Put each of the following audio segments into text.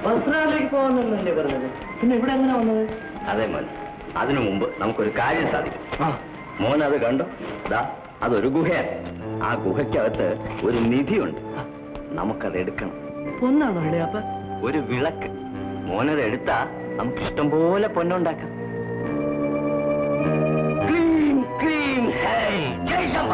ബസ്രാവിലേക്ക് പോകുന്നല്ലേ പറഞ്ഞത് പിന്നെ ഇവിടെ എങ്ങനെ വന്നത് അതെ മോൻ അതിനു മുമ്പ് നമുക്കൊരു കാര്യം സാധിക്കും ആ മോൻ അത് കണ്ടോ ദാ അതൊരു ഗുഹയാണ് ആ ഗുഹയ്ക്കകത്ത് ഒരു നിധിയുണ്ട് നമുക്കത് എടുക്കണം പൊന്നാണോ ഇളയാപ്പ ഒരു വിളക്ക് മോനത് എടുത്താ നമുക്ക് ഇഷ്ടം പോലെ പൊന്നുണ്ടാക്കാം ക്ലീം, ക്ലീം, ഹേയ്, ജയ് ശംഭ.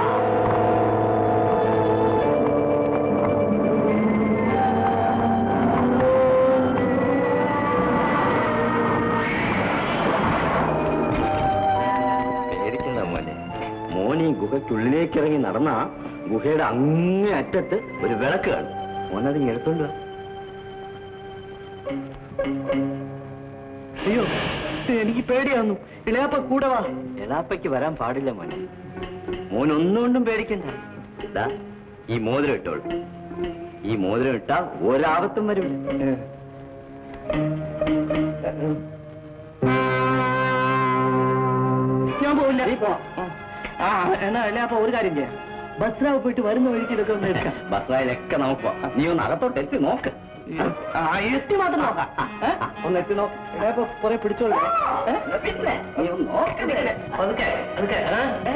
പേടിക്കണ്ട മോനെ മോൻ ഈ ഗുഹയ്ക്കുള്ളിലേക്ക് ഇറങ്ങി നടന്ന ഗുഹയുടെ അങ്ങേ അറ്റത്ത് ഒരു വിളക്ക് കാണും മോനത് ഇങ്ങ് എടുത്തോണ്ട് വാ അയ്യോ ഇത് എനിക്ക് പേടിയാവുന്നു ഇളയാപ്പ കൂടെ വാ എളാപ്പയ്ക്ക് വരാൻ പാടില്ല മോനെ മോൻ ഒന്നുകൊണ്ടും പേടിക്കണ്ട ദാ, ഈ മോതിരം ഇട്ടോളൂ ഈ മോതിരം ഇട്ടാ ഒരാപത്തും വരും ഞാൻ പോവില്ല ആ എന്നാ ഇളയാപ്പ ഒരു കാര്യം ചെയ്യാം ബസ്രാവ് പോയിട്ട് വരുന്ന വഴിക്ക് ഇതൊക്കെ ഒന്ന് എടുക്കാം ബസ്സായാലൊക്കെ നമുക്ക് പോവാം. നീ ഒന്ന് അകത്തോട്ട് എത്തി നോക്ക് ആ എത്തി മാത്രം നോക്കാം ഏ? ഒന്ന് എത്തി നോക്കാം ഇളയാപ്പ കുറെ പിടിച്ചോളൂ ഏ? പിന്നെ നീ ഒന്ന് നോക്ക് നിൽക്ക്. പതുക്കെ, പതുക്കെ, ഏ?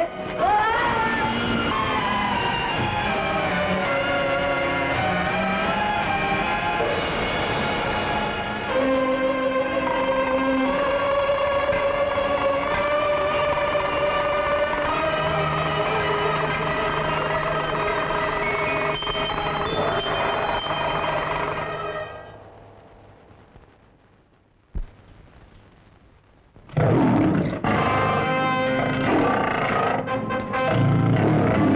ആ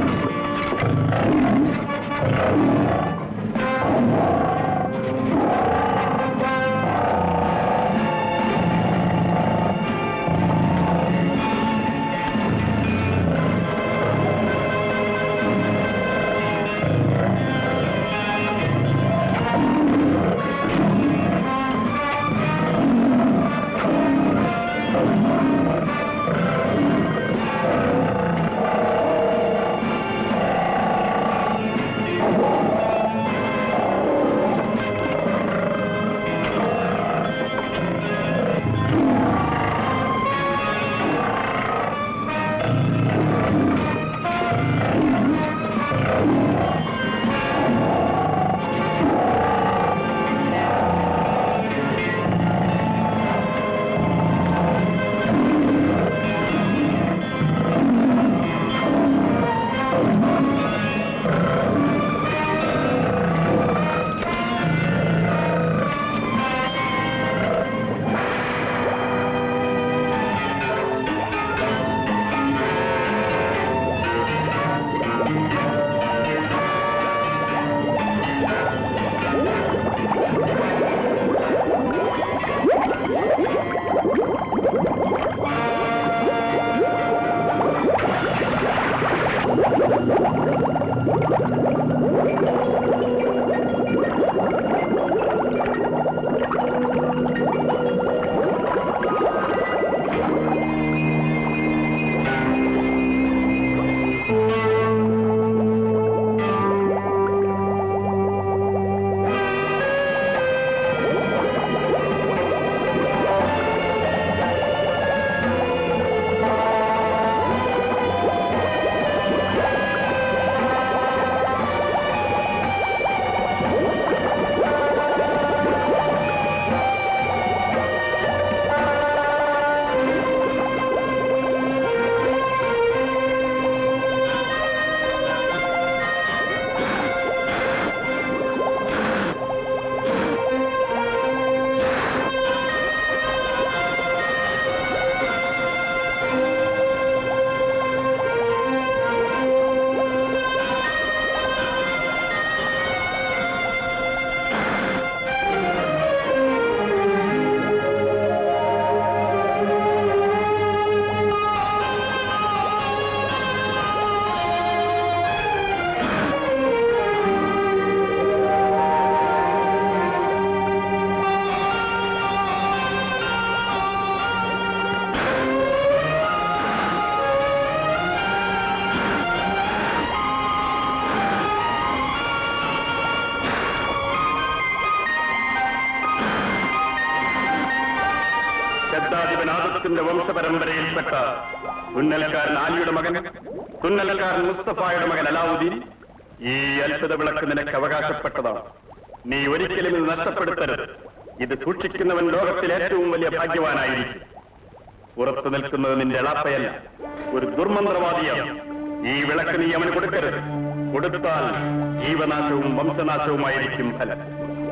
ആദത്തിന്റെ വംശപരമ്പരയിൽപ്പെട്ട തുന്നൽക്കാരൻ ആലിയുടെ മകൻ തുന്നൽക്കാരൻ മുസ്തഫായുടെ മകൻ അലാവുദ്ദീൻ ഈ അത്ഭുത വിളക്ക് നിനക്ക് അവകാശപ്പെട്ടതാണ് നീ ഒരിക്കലും ഇത് നഷ്ടപ്പെടുത്തരുത് ഇത് സൂക്ഷിക്കുന്നവൻ ലോകത്തിലെ ഏറ്റവും വലിയ ഭാഗ്യവാനായിരിക്കും പുറത്തു നിൽക്കുന്നത് നിന്റെ എളാപ്പയല്ല ഒരു ദുർമന്ത്രവാദിയാണ് ഈ വിളക്ക് നീ അവന് കൊടുക്കരുത് കൊടുത്താൽ ജീവനാശവും വംശനാശവുമായിരിക്കും ഫലം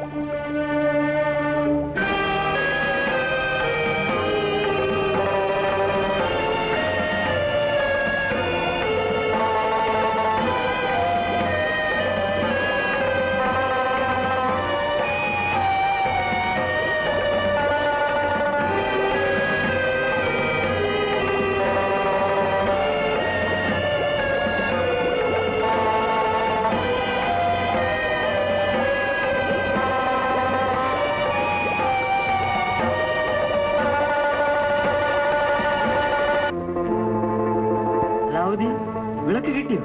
അലാവുദ്ദീൻ വിളക്ക് കിട്ടിയോ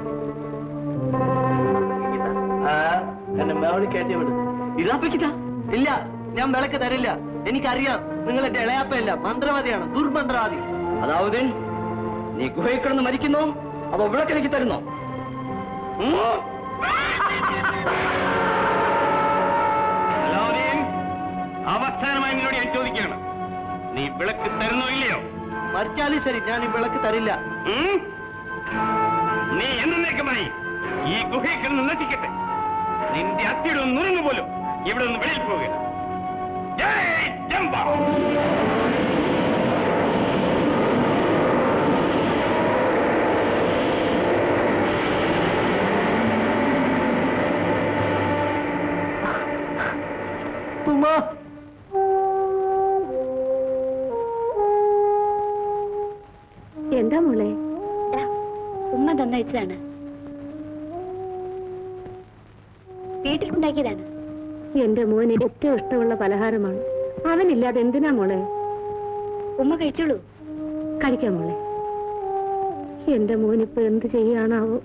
ആ എന്നെ മേവളി കയറ്റി വിട് ഇതാപ്പിച്ചിട്ടാ ഇല്ല ഞാൻ വിളക്ക് തരില്ല എനിക്കറിയാം നിങ്ങൾ എന്റെ ഇളയാപ്പയല്ല മന്ത്രവാദിയാണ് ദുർമന്ത്രവാദി അതാവുദ്ദീൻ നീ ഗുഹയിൽ കിടന്ന് മരിക്കുന്നോ അതോ വിളക്കിലേക്ക് തരുന്നോ ഉം? അലാവുദ്ദീൻ, അവസാനമായി നിന്നോട് ഞാൻ ചോദിക്കുകയാണ് നീ വിളക്ക് തരുന്നോ ഇല്ലയോ മരിച്ചാലും ശരി ഞാൻ ഈ വിളക്ക് തരില്ല ഉം? നീ എന്നേക്കുമായി ഈ ഗുഹയിൽ കിടന്ന് നശിക്കട്ടെ നിന്റെ അസ്ഥിയുടെ നുറുങ്ങു പോലും ഇവിടെ നിന്ന് വെളിയിൽ പോകുക ജയ് ജംബ ഉമ്മ എന്താ മോളെ ഉമ്മ തന്നയച്ചതാണ് വീട്ടിലുണ്ടാക്കിയതാണ് എന്റെ മോന് ഏറ്റവും ഇഷ്ടമുള്ള പലഹാരമാണ് അവനില്ലാതെ എന്തിനാ മോളെ ഉമ്മ കഴിച്ചോളൂ കഴിക്കാം മോളെ എന്റെ മോനിപ്പോ എന്ത് ചെയ്യാണാവോ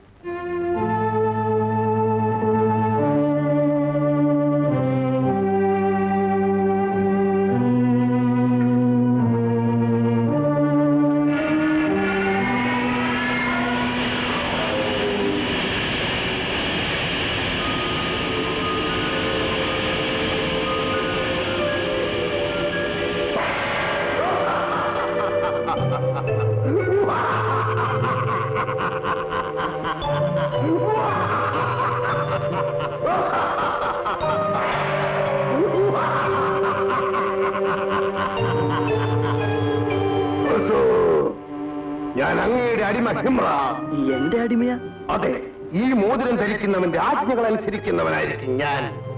ഞാൻ അങ്ങയുടെ അടിമ ഹിമ്ര എന്റെ അടിമയാ അതെ ഈ മോതിരം ധരിക്കുന്നവന്റെ ആജ്ഞകൾ അനുസരിക്കുന്നവനായിരിക്കും ഞാൻ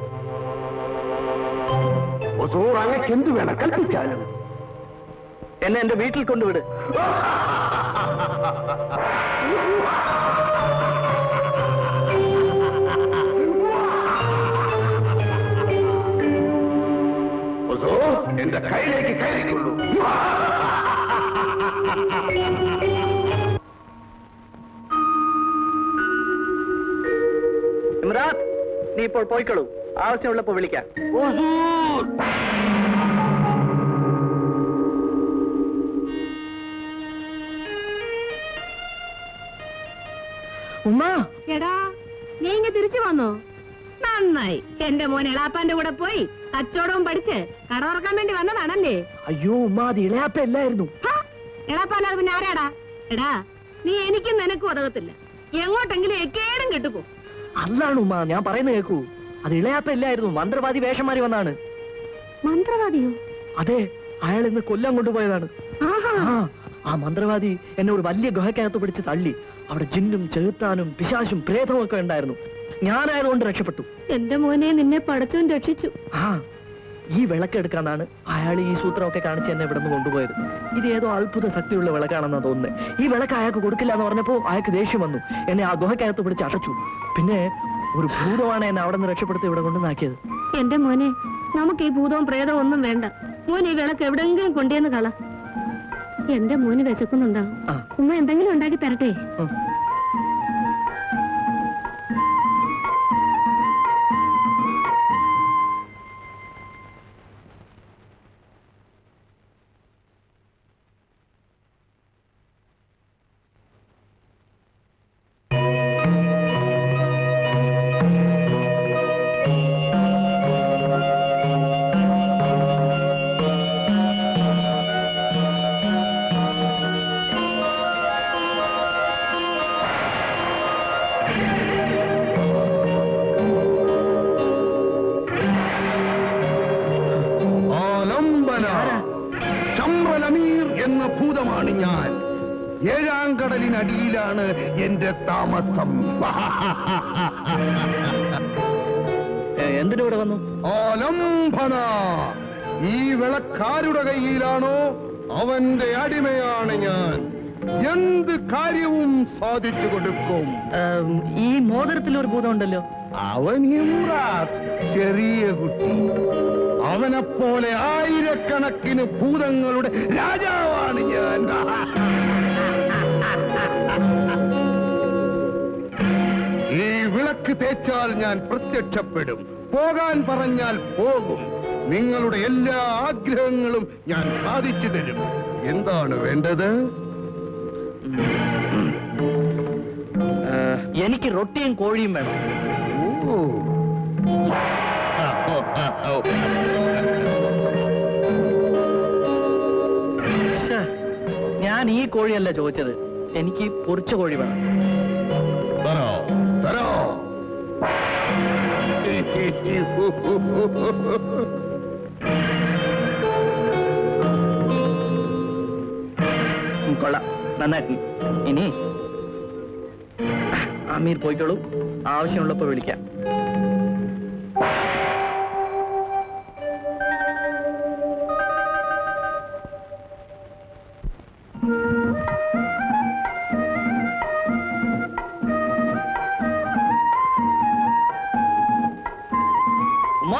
ഒസൂർ അങ്ങക്ക് എന്തു വേണം കൽപ്പിച്ചാലും എന്നെ എന്റെ വീട്ടിൽ കൊണ്ടുവിട് ഒസൂർ എന്റെ കയ്യിലേക്ക് കയറിക്കൊള്ളൂ ഇമ്രാൻ നീ ഇപ്പോൾ പോയിക്കളൂ ആവശ്യമുള്ളപ്പോ വിളിക്കാം ഉമ്മ എടാ നീ ഇങ്ങ് തിരിച്ചു വന്നോ നന്നായി എന്റെ മോൻ എളാപ്പാന്റെ കൂടെ പോയി കച്ചവടവും പഠിച്ച് കട തുറക്കാൻ വേണ്ടി വന്നതാണല്ലേ അയ്യോ ഉമ്മ അത് ഇളയാപ്പ അല്ലായിരുന്നു ഹാ, എളാപ്പാല്ലാതെ പിന്നെ ആരാടാ എടാ നീ എനിക്കും നിനക്കും ഉതകത്തില്ല എങ്ങോട്ടെങ്കിലും എക്കേടും കിട്ടുപോ അല്ലാണ് ഉമ്മ ഞാൻ പറയുന്നത് കേൾക്കൂ അത് ഇളയാപ്പ ഇല്ലായിരുന്നു മന്ത്രവാദി വേഷമാരി വന്നാണ് മന്ത്രവാദിയോ അതെ അയാൾ ഇന്ന് കൊല്ലം കൊണ്ടുപോയതാണ് ആഹാ ആ, ആ മന്ത്രവാദി എന്നെ ഒരു വലിയ ഗുഹയ്ക്കകത്ത് പിടിച്ച് തള്ളി അവിടെ ജിന്നും ചെകുത്താനും പിശാശും പ്രേതവും ഒക്കെ ഉണ്ടായിരുന്നു ഞാനായതുകൊണ്ട് രക്ഷപ്പെട്ടു എന്റെ മോനെ നിന്നെ പടച്ചോൻ രക്ഷിച്ചു ആ ഈ വിളക്കെടുക്കാന്നാണ് അയാൾ ഈ സൂത്രമൊക്കെ കാണിച്ച് എന്നെ ഇവിടെ നിന്ന് കൊണ്ടുപോയത് ഇത് ഏതോ അത്ഭുത ശക്തിയുള്ള വിളക്കാണെന്നാ തോന്നുന്നത് ഈ വിളക്ക് അയാൾക്ക് കൊടുക്കില്ല എന്ന് പറഞ്ഞപ്പോ അയാൾക്ക് ദേഷ്യം വന്നു എന്നെ ആ ഗുഹയ്ക്കകത്ത് പിടിച്ച് അടച്ചു പിന്നെ ഒരു ഭൂതമാണ് എന്നെ അവിടെ നിന്ന് രക്ഷപ്പെടുത്തി ഇവിടെ കൊണ്ടുവന്നാക്കിയത് എന്റെ മോനെ നമുക്ക് ഈ ഭൂതവും പ്രേതവും ഒന്നും വേണ്ട മോൻ ഈ വിളക്ക് എവിടെങ്കിലും കൊണ്ടുവന്ന് കള എന്റെ മോന് വിശക്കുന്നുണ്ടാവും ആ. ഉമ്മ എന്തെങ്കിലും ഉണ്ടാക്കി തരട്ടെ ഉം. ഭൂതമാണ് ഞാൻ ഏഴാം കടലിനടിയിലാണ് എന്റെ താമസം ഏ, എന്തിനു ഇവിടെ വന്നു ആലംബന ഈ വിളക്കാരുടെ കയ്യിലാണോ അവന്റെ അടിമയാണ് ഞാൻ എന്ത് കാര്യവും സാധിച്ചു കൊടുക്കും ഏം, ഈ മോതിരത്തിൽ ഒരു ഭൂതം ഉണ്ടല്ലോ അവൻ ഇമ്രാത്ത് ചെറിയ കുട്ടി അവനെപ്പോലെ ആയിരക്കണക്കിന് ഭൂതങ്ങളുടെ രാജാവാണ് ഞാൻ ഈ വിളക്ക് തേച്ചാൽ ഞാൻ പ്രത്യക്ഷപ്പെടും പോകാൻ പറഞ്ഞാൽ പോകും നിങ്ങളുടെ എല്ലാ ആഗ്രഹങ്ങളും ഞാൻ സാധിച്ചു തരും എന്താണ് വേണ്ടത് ഏ, എനിക്ക് റൊട്ടിയും കോഴിയും വേണം ഓ ശ്ശേ, ഞാൻ ഈ കോഴിയല്ല ചോദിച്ചത് എനിക്ക് പൊറിച്ച കോഴി വേണം തരോ തരോ ഉം, കൊള്ളാം നന്നായിട്ട് ഇനി അമീർ പോയിക്കോളൂ ആവശ്യമുള്ളപ്പോ വിളിക്കാം ഉമ്മാ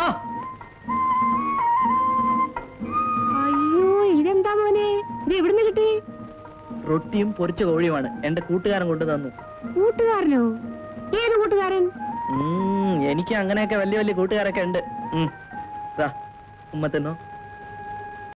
അയ്യോ ഇതെന്താ മോനെ ഇത് എവിടുന്ന് കിട്ടി റൊട്ടിയും പൊരിച്ച കോഴിയുമാണ് എന്റെ കൂട്ടുകാരൻ കൊണ്ടു തന്നു കൂട്ടുകാരനോ ഏത് കൂട്ടുകാരൻ ഉം, എനിക്ക് അങ്ങനെയൊക്കെ വലിയ വലിയ കൂട്ടുകാരൊക്കെ ഉണ്ട് ഉം. ദാ, ഉമ്മ തിന്നോ